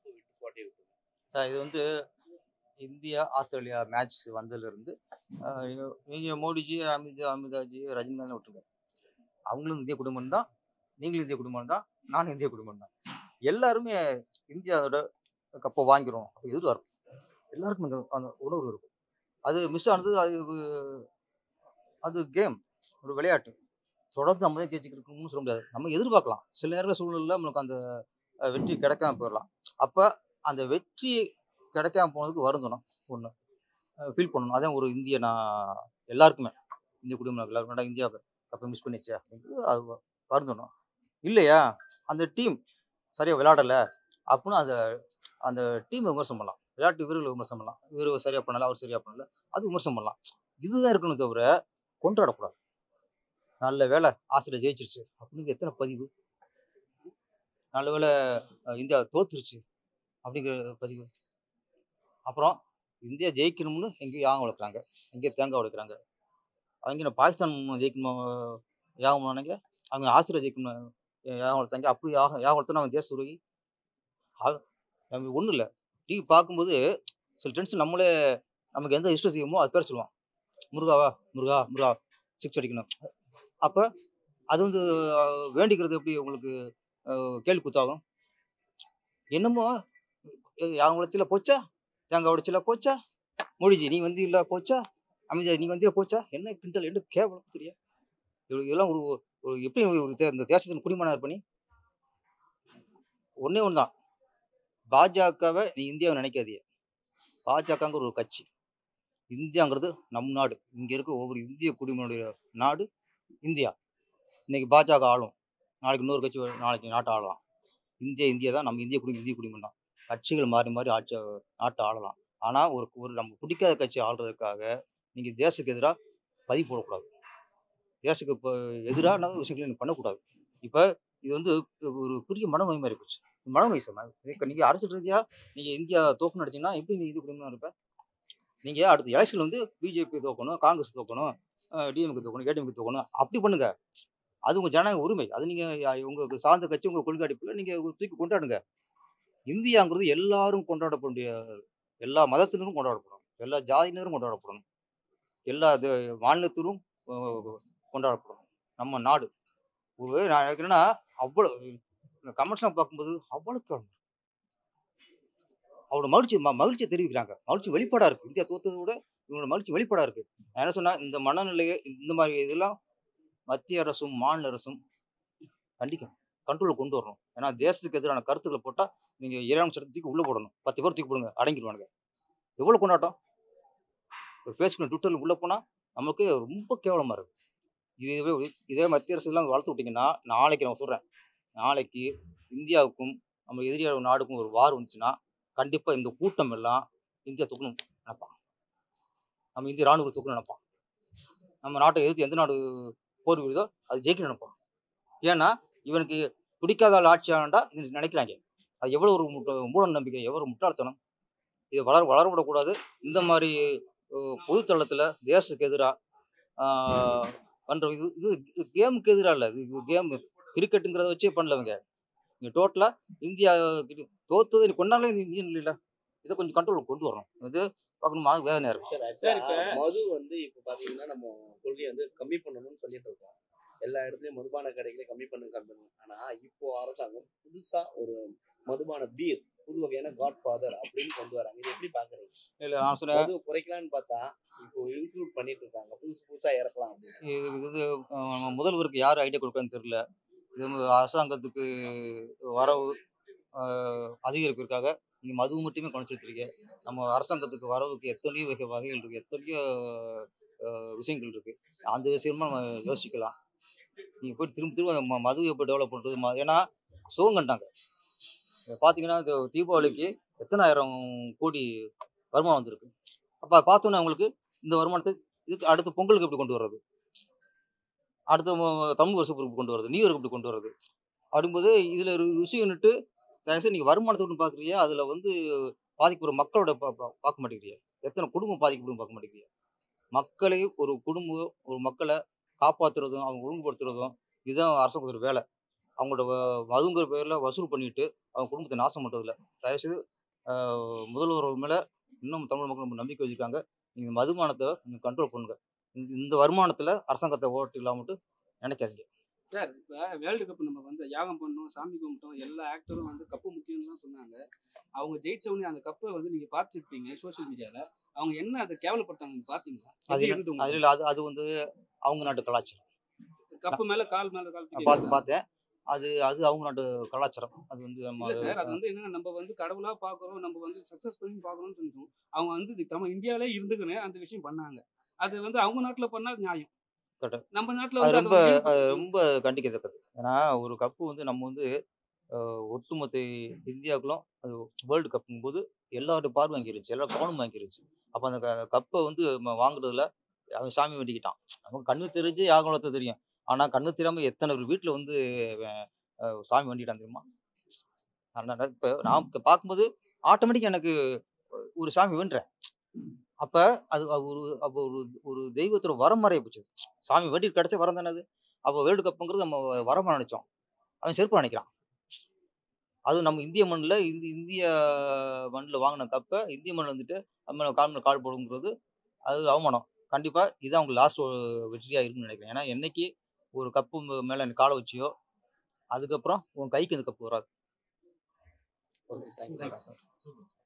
Cup விட்டு போட்டி விட்டு அஹ் இது வந்து இந்தியா ஆஸ்திரேலியா மேட்ச் வந்ததுலேருந்து நீங்கள் மோடிஜி அமித் அமிதாஜி ரஜினிகாந்த் விட்டுருங்க அவங்களும் இந்திய குடும்பம் தான் நீங்களும் இந்திய குடும்பம் தான் நானும் இந்திய குடும்பம் தான் எல்லாருமே இந்தியாவோட கப்பை வாங்கிரும் எதிர்பார்க்கும் எல்லாருக்கும் அந்த அந்த உணர்வு இருக்கும் அது மிஸ் ஆனது அது அது கேம் ஒரு விளையாட்டு தொடர்ந்து நம்ம தான் ஜெயிச்சுக்கிட்டு சொல்ல முடியாது நம்ம எதிர்பார்க்கலாம் சில நேரங்கள் சூழ்நிலையில் நம்மளுக்கு அந்த அஹ், வெற்றி கிடைக்காம போயிடலாம் அப்போ அந்த வெற்றி கிடைக்காம போனதுக்கு வருந்தணும் ஒன்று ஃபீல் பண்ணணும் அதான் ஒரு இந்திய நான் எல்லாருக்குமே இந்திய குடிமக்கள் எல்லாருக்கும் "ஏன்டா இந்தியா கப்பை மிஸ் பண்ணிச்சே அப்படிங்கிறது அது வ- வருந்தணும் இல்லையா அந்த டீம் சரியாக விளையாடலை அப்படின்னு அந்த அந்த டீம் விமர்சனம் பண்ணலாம் விளையாட்டு வீரர்கள் விமர்சனம் பண்ணலாம் இவர் சரியாக பண்ணல அவர் சரியாக பண்ணல அது விமர்சனம் பண்ணலாம் இதுதான் இருக்கணும் தவிர கொண்டாடக்கூடாது நல்ல வேலை ஆசிரியர் ஜெயிச்சிருச்சு அப்படிங்கிற எத்தனை பதிவு நல்ல வேலை அஹ், இந்தியா தோத்துருச்சு அப்படிங்கிற பதிவு அப்புறம் இந்தியா ஜெயிக்கணும்னு எங்கேயும் யாகம் வளர்க்குறாங்க எங்கேயும் தேங்காய் உடைக்கிறாங்க அவங்க நான் பாகிஸ்தான் ஜெயிக்கணும் யாகம் பண்ணாங்க அவங்க ஆசிரியர் ஜெயிக்கணும் யாகம் வளர்த்தாங்க அப்படி யாகம் யாகம் வளர்த்தா அவன் தேச துறவி ஒன்றும் இல்லை டிவி பார்க்கும்போது சில டென்ஷன் நம்மளே நமக்கு எந்த இஷ்டம் செய்யுமோ அது பேர் சொல்லுவான் முருகாவா முருகா முருகா சிக்ஸ் அடிக்கணும் அப்போ அது வந்து அஹ், வேண்டிக்கிறது எப்படி உங்களுக்கு அஹ், கேள்வி குத்தாகும் என்னமோ அஹ், யாகம் வளர்ச்சியில் போச்சா தேங்காய் உடைச்சில போச்சா மொழிஜி நீ வந்து இல்லை போச்சா அமித்ஷா நீ வந்து போச்சா என்ன கிண்டல் என்ன கேவலம் தெரியா இவ்வளவு இதெல்லாம் ஒரு ஒரு எப்படி ஒரு தே- இந்த தேசத்தின் குடிமகனாக இருப்ப நீ ஒன்றே ஒன்று தான் பாஜகவை நீ இந்தியாவை நினைக்காதீங்க பாஜகங்கிற ஒரு கட்சி இந்தியாங்கிறது நம் நாடு இங்கே இருக்க ஒவ்வொரு இந்திய குடிமகனுடைய நாடு இந்தியா இன்னைக்கு பாஜக ஆளும் நாளைக்கு இன்னொரு கட்சி வரும், நாளைக்கு நாட்டை ஆளலாம் இந்தியா இந்தியா தான் நம்ம இந்திய குடி இந்திய குடிமகன் தான் கட்சிகள் மாறி மாறி ஆட்சி நாட்டை ஆளலாம் ஆனால் ஒரு ஒரு நம்ம பிடிக்காத கட்சி ஆள்றதுக்காக நீங்கள் தேசத்துக்கு எதிராக பதிவு போடக்கூடாது தேசத்துக்கு இப்போ எதிரான விஷயங்களை நீங்கள் பண்ணக்கூடாது இப்போ இது வந்து ஒரு பெரிய மனநோய் மாதிரி போச்சு மனநோய் சார் இதுக்கு நீங்கள் அரசியல் ரீதியாக நீங்கள் இந்தியா தோக்கணும் அடிச்சீங்கன்னா எப்படி நீ இது குடிமகன் இருப்ப நீங்கள் அடுத்த எலெக்ஷன் வந்து பிஜேபி தோக்கணும் காங்கிரஸ் தோக்கணும் டிஎம்கே தோக்கணும் ஏடிஎம்கே தோக்கணும் அப்படி பண்ணுங்க அது உங்கள் ஜனநாயக உரிமை அது நீங்கள் உங்களுக்கு சார்ந்த கட்சி உங்கள் கொள்கை அடிப்பில் நீங்கள் தூக்கி கொண்டாடுங்க இந்தியாங்கிறது எல்லாரும் கொண்டாடக்கூடிய எல்லா மதத்தினரும் கொண்டாடப்படணும் எல்லா ஜாதியினரும் கொண்டாடப்படணும் எல்லா இது மாநிலத்திலும் அஹ், கொண்டாடப்படணும் நம்ம நாடு ஒரு நான் எனக்கு என்னன்னா அவ்வளோ இந்த கமெண்ட்ஸ்லாம் பார்க்கும்போது அவ்வளோ கேவலம். அவரோட மகிழ்ச்சி ம- மகிழ்ச்சியை தெரிவிக்கிறாங்க மகிழ்ச்சி வெளிப்பாடாக இருக்குது இந்தியா தோத்ததை விட இவங்களோட மகிழ்ச்சி வெளிப்பாடாக இருக்குது நான் என்ன சொன்னா இந்த மனநிலையை இந்த மாதிரி இதெல்லாம் மத்திய அரசும் மாநில அரசும் கண்டிக்கணும் கண்ட்ரோலில் கொண்டு வரணும் ஏன்னா தேசத்துக்கு எதிரான கருத்துக்களை போட்டால் நீங்கள் இறைவன் சட்டத்துக்கு உள்ளே போடணும் பத்து பேர் தூக்கி போடுங்க அடங்கிடுவானுங்க எவ்வளோ கொண்டாட்டம் ஒரு ஃபேஸ்புக் ட்விட்டரில் உள்ளே போனால் நமக்கு ரொம்ப கேவலமாக இருக்குது இதுவே இதே மத்திய அரசு எல்லாம் வளர்த்து விட்டிங்கன்னா நாளைக்கு நான் சொல்கிறேன் நாளைக்கு இந்தியாவுக்கும் நம்ம எதிரியான நாடுக்கும் ஒரு வார் வந்துச்சுன்னா கண்டிப்பாக இந்த கூட்டம் எல்லாம் இந்தியா தூக்கணும் நினைப்பான் நம்ம இந்திய ராணுவத்தை தூக்கணும் நினைப்பான் நம்ம நாட்டை எதிர்த்து எந்த நாடு போர் விடுதோ அது ஜெயிக்க நினைப்பான் ஏன்னா இவனுக்கு பிடிக்காத ஆள் ஆட்சி ஆண்டா இது நினைக்கிறாங்க அது எவ்வளோ ஒரு முட்ட மூட நம்பிக்கை எவ்வளோ முட்டாள்தனம் இது வளர வளர விடக்கூடாது இந்த மாதிரி அஹ், பொதுத்தளத்தில் தேசத்துக்கு எதிராக பண்ணுற இது இது கேமுக்கு எதிராக இல்லை இது கேம் கிரிக்கெட்டுங்கிறத வச்சே பண்ணலவங்க இங்கே டோட்டலாக இந்தியா கிட்ட- தோத்தது நீ கொண்டாலே இந்தியன் இல்லை இதை கொஞ்சம் கண்ட்ரோல் கொண்டு வரணும் இது பார்க்கணுமா வேதனையாக இருக்கும் சார் சார், ஆக்சுவலா மது வந்து இப்ப பாத்தீங்கன்னா நம்ம கொள்கையை வந்து கம்மி பண்ணணும்னு சொல்லிட்டு இருக்கோம் எல்லா இடத்துலயும் மதுபான கடைகளை கம்மி பண்ணு கம்மி பண்ணு ஆனா இப்போ அரசாங்கம் புதுசா ஒரு மதுபான பீர் புது வகையான காட் ஃபாதர் அப்படின்னு கொண்டு வராங்க இது எப்படி பாக்குறீங்க இல்லை நான் சொன்னேன் மது குறைக்கலாம்னு பார்த்தா இப்போ இன்க்ளூட் பண்ணிட்டு இருக்காங்க புதுசு புதுசா இறக்கலாம் அப்படின்னு இது இது அஹ், முதல்வருக்கு யார் ஐடியா கொடுக்குறான்னு தெரியல இது வந்து அரசாங்கத்துக்கு வரவு அஹ், அதிகரிப்பிற்காக நீங்கள் மது மட்டுமே கவனிச்சிருக்கீங்க நம்ம அரசாங்கத்துக்கு வரவுக்கு எத்தனையோ வகை வகைகள் இருக்குது எத்தனையோ அஹ், விஷயங்கள் இருக்குது அந்த விஷயமா நம்ம யோசிக்கலாம் நீங்கள் போய் திரும்ப திரும்ப அந்த ம- மதுவை இப்போ டெவலப் பண்ணுறது ம- ஏன்னா சுகம் கண்டாங்க பார்த்தீங்கன்னா இந்த தீபாவளிக்கு எத்தனாயிரம் கோடி வருமானம் வந்திருக்கு அப்போ பார்த்தோன்னே அவங்களுக்கு இந்த வருமானத்தை இதுக்கு அடுத்த பொங்கலுக்கு எப்படி கொண்டு வர்றது அடுத்த ம- தமிழ் வருஷம் எப்படி கொண்டு வர்றது நியூ இயருக்கு எப்படி கொண்டு வர்றது அப்படிங்கும்போது இதில் ஒரு விஷயம்னுட்டு தயவுசெய்து நீங்கள் வருமானத்தை மட்டும் பார்க்குறீங்க அதில் வந்து பாதிக்கப்படுற மக்களோட பா பா- பார்க்க மாட்டேங்கிறீங்க எத்தனை குடும்பம் பாதிக்கப்படும் பார்க்க மாட்டேங்கிறீங்க மக்களை ஒரு குடும்பம் ஒரு மக்களை காப்பாற்றுறதும் அவங்க ஒழுங்குபடுத்துறதும் இதுதான் அரசாங்கத்தோட வேலை அவங்களோட வ- மதுங்கிற பேரில் வசூல் பண்ணிட்டு அவங்க குடும்பத்தை நாசம் பண்ணுறதில்ல தயவுசெய்து ஆஹ், முதல்வர் மேலே இன்னும் தமிழ் மக்கள் ரொம்ப நம்பிக்கை வச்சுருக்காங்க நீங்கள் மதுபானத்தை நீங்கள் கண்ட்ரோல் பண்ணுங்க இந்த இந்த வருமானத்தில் அரசாங்கத்தை ஓட்டிக்கலாம் மட்டும் நினைக்காதீங்க சார் இப்போ வேர்ல்டு கப் நம்ம வந்து யாகம் பண்ணோம் சாமி கும்பிட்டோம் எல்லா ஆக்டரும் வந்து கப்பு முக்கியம்லாம் சொன்னாங்க அவங்க ஜெயிச்சவனே அந்த கப்பை வந்து நீங்க பார்த்துருப்பீங்க சோஷியல் மீடியால அவங்க என்ன அதை கேவலப்பட்டாங்க நீங்க பாத்தீங்களா அது எப்படி இருந்தது உங்களுக்கு? அதில் அது அது வந்து அவங்க நாட்டு கலாச்சாரம் கப்பு மேல கால் மேல கால் நான் தூக்கி பார்த்து பார்த்தேன் அது அது அவங்க நாட்டு கலாச்சாரம் அது வந்து நம்ம இல்ல சார் அது வந்து என்னன்னா நம்ம வந்து கடவுளா பாக்குறோம் நம்ம வந்து சக்சஸ் பண்ணி பாக்குறோம்னு சொல்லிட்டோம் அவங்க வந்து இது நம்ம இந்தியாவிலே இருந்துக்குன்னு அந்த விஷயம் பண்ணாங்க அது வந்து அவங்க நாட்டுல பண்ணா அது நியாயம் Correct. நம்ம நாட்டுல அது வந்து ரொம்ப அதை அது வந்து ரொம்ப கண்டிக்கத்தக்கது ஏன்னா ஒரு கப்பு வந்து நம்ம வந்து அஹ், ஒட்டுமொத்த இந்தியாவுக்குள்ளும் அது வேர்ல்டு கப்புங்கும் போது எல்லாரோட பார்வை வாங்கிருச்சு எல்லாரும் கவனம் வாங்கிருச்சு அப்போ அந்த க- கப்பை வந்து நம்ம வாங்குறதுல அவன் சாமி வேண்டிக்கிட்டான் அவன் கண்ணு தெரிஞ்சு யாகலத்தை தெரியும் ஆனா கண்ணு தெரியாம எத்தனை ஒரு வீட்டில் வந்து அவன், அஹ், சாமி வேண்டிட்டான் தெரியுமா அதனால இப்போ நான் இப்ப பார்க்கும்போது ஆட்டோமேட்டிக்காக எனக்கு ஒரு சாமி வேண்டுறேன் அப்ப அது அது ஒரு அப்போ ஒரு ஒரு தெய்வத்தோட வரமறைய போச்சு சாமி வேண்டிட்டு கிடைச்ச வரம் தானே அது அப்போ வேர்ல்டு கப்புங்கிறது நம்ம வரமா நினைச்சோம் அவன் செருப்பு நினைக்கிறான் அது நம்ம இந்திய மண்ணில் இந்த இந்திய மண்ணில் வாங்கின கப்பை இந்திய மண்ணில் வந்துட்டு நம்ம கால் மேல கால் போடுங்கிறது அது அவமானம் கண்டிப்பாக இது அவங்க லாஸ்ட் வெற்றியாக இருக்குன்னு நினைக்கிறேன் ஏன்னா என்னைக்கு ஒரு கப்பு மேலே எனக்கு காலை வச்சியோ அதுக்கப்புறம் உன் கைக்கு இந்த கப்பு வராது ஓகே தேங்க்யூ Thanks. Super.